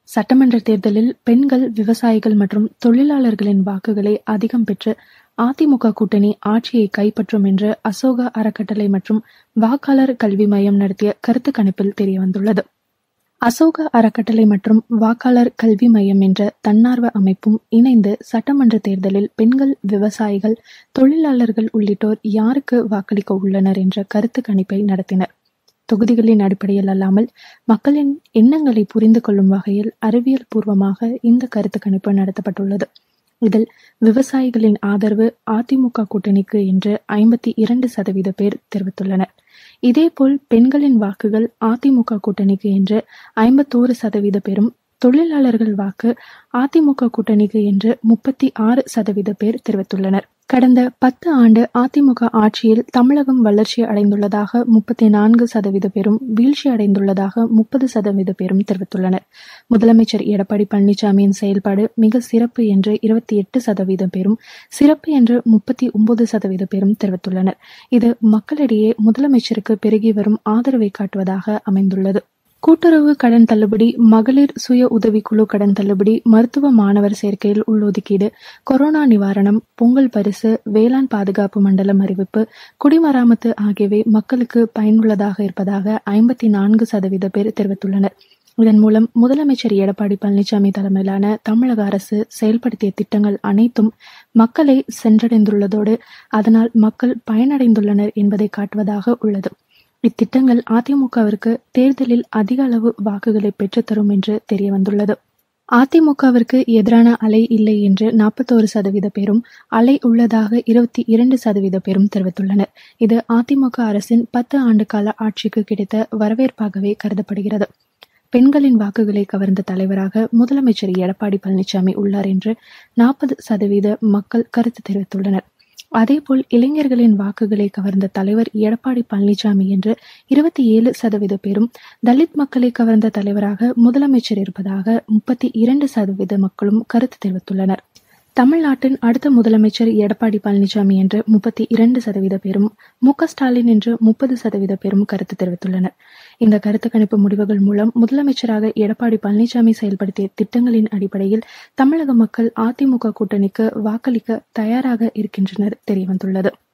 சட்டமன்ற தேர்தலில் பெண்கள், விவசாயிகள் மற்றும் தொழிலாளர்களின் வாக்குகளை அதிகம் பெற்று அதிமுக கூட்டணி ஆட்சியை கைப்பற்றும் என்று அசோகா அறக்கட்டளை மற்றும் வாக்காளர் கல்வி மையம் நடத்திய கருத்து கணிப்பில் தெரியவந்துள்ளது. அசோகா அறக்கட்டளை மற்றும் வாக்காளர் கல்வி மையம் என்ற தன்னார்வ அமைப்பும் இணைந்து சட்டமன்ற தேர்தலில் பெண்கள், விவசாயிகள், தொழிலாளர்கள் உள்ளிட்டோர் யாருக்கு வாக்களிக்க உள்ளனர் என்ற கருத்து கணிப்பை நடத்தினர். தொகுதிகளின் அடிப்படையில் அல்லாமல் மக்களின் எண்ணங்களை புரிந்து கொள்ளும் வகையில் அறிவியல் பூர்வமாக இந்த கருத்து கணிப்பு நடத்தப்பட்டுள்ளது. இதில் விவசாயிகளின் ஆதரவு அதிமுக கூட்டணிக்கு என்று ஐம்பத்தி இரண்டு சதவீத பேர் தெரிவித்துள்ளனர். இதேபோல் பெண்களின் வாக்குகள் அதிமுக கூட்டணிக்கு என்று ஐம்பத்தோரு சதவீத பேரும், தொழிலாளர்கள் வாக்கு அதிமுக கூட்டணிக்கு என்று முப்பத்தி ஆறு சதவீத பேர் தெரிவித்துள்ளனர். கடந்த பத்து ஆண்டு அதிமுக ஆட்சியில் தமிழகம் வளர்ச்சி அடைந்துள்ளதாக முப்பத்தி நான்கு சதவீத பேரும், வீழ்ச்சி அடைந்துள்ளதாக முப்பது சதவீத பேரும் தெரிவித்துள்ளனர். முதலமைச்சர் எடப்பாடி பழனிசாமியின் செயல்பாடு மிக சிறப்பு என்று இருபத்தி எட்டு சதவீத பேரும், சிறப்பு என்று முப்பத்தி ஒன்பது சதவீத பேரும் தெரிவித்துள்ளனர். இது மக்களிடையே முதலமைச்சருக்கு பெருகி வரும் ஆதரவை காட்டுவதாக அமைந்துள்ளது. கூட்டுறவு கடன் தள்ளுபடி, மகளிர் சுய உதவிக்குழு கடன் தள்ளுபடி, மருத்துவ மாணவர் சேர்க்கையில் உள்ஒதுக்கீடு, கொரோனா நிவாரணம், பொங்கல் பரிசு, வேளாண் பாதுகாப்பு மண்டலம் அறிவிப்பு, குடிமராமத்து ஆகியவை மக்களுக்கு பயனுள்ளதாக இருப்பதாக ஐம்பத்தி நான்கு சதவீத பேர் தெரிவித்துள்ளனர். இதன் மூலம் முதலமைச்சர் எடப்பாடி பழனிசாமி தலைமையிலான தமிழக அரசு செயல்படுத்திய திட்டங்கள் அனைத்தும் மக்களை சென்றடைந்துள்ளதோடு, அதனால் மக்கள் பயனடைந்துள்ளனர் என்பதை காட்டுவதாக உள்ளது. இத்திட்டங்கள் அதிமுகவிற்கு தேர்தலில் அதிக அளவு வாக்குகளை பெற்றுத் தரும் என்று தெரியவந்துள்ளது. அதிமுகவிற்கு எதிரான அலை இல்லை என்று நாற்பத்தோரு சதவீத பேரும், அலை உள்ளதாக இருபத்தி இரண்டு சதவீத பேரும் தெரிவித்துள்ளனர். இது அதிமுக அரசின் பத்து ஆண்டு கால ஆட்சிக்கு கிடைத்த வரவேற்பாகவே கருதப்படுகிறது. பெண்களின் வாக்குகளை கவர்ந்த தலைவராக முதலமைச்சர் எடப்பாடி பழனிசாமி உள்ளார் என்று நாற்பது சதவீத மக்கள் கருத்து தெரிவித்துள்ளனர். அதேபோல் இளைஞர்களின் வாக்குகளை கவர்ந்த தலைவர் எடப்பாடி பழனிசாமி என்று இருபத்தி ஏழு சதவீத பேரும், தலித் மக்களை கவர்ந்த தலைவராக முதலமைச்சர் இருப்பதாக முப்பத்தி இரண்டு சதவீத மக்களும் கருத்து தெரிவித்துள்ளனர். தமிழ்நாட்டின் அடுத்த முதலமைச்சர் எடப்பாடி பழனிசாமி என்று முப்பத்தி இரண்டு சதவீத பேரும், மு. க. ஸ்டாலின் என்று முப்பது சதவீத பேரும் கருத்து தெரிவித்துள்ளனர். இந்த கருத்து கணிப்பு முடிவுகள் மூலம் முதலமைச்சராக எடப்பாடி பழனிசாமி செயல்படுத்திய திட்டங்களின் அடிப்படையில் தமிழக மக்கள் அதிமுக கூட்டணிக்கு வாக்களிக்க தயாராக இருக்கின்றனர் தெரியவந்துள்ளது.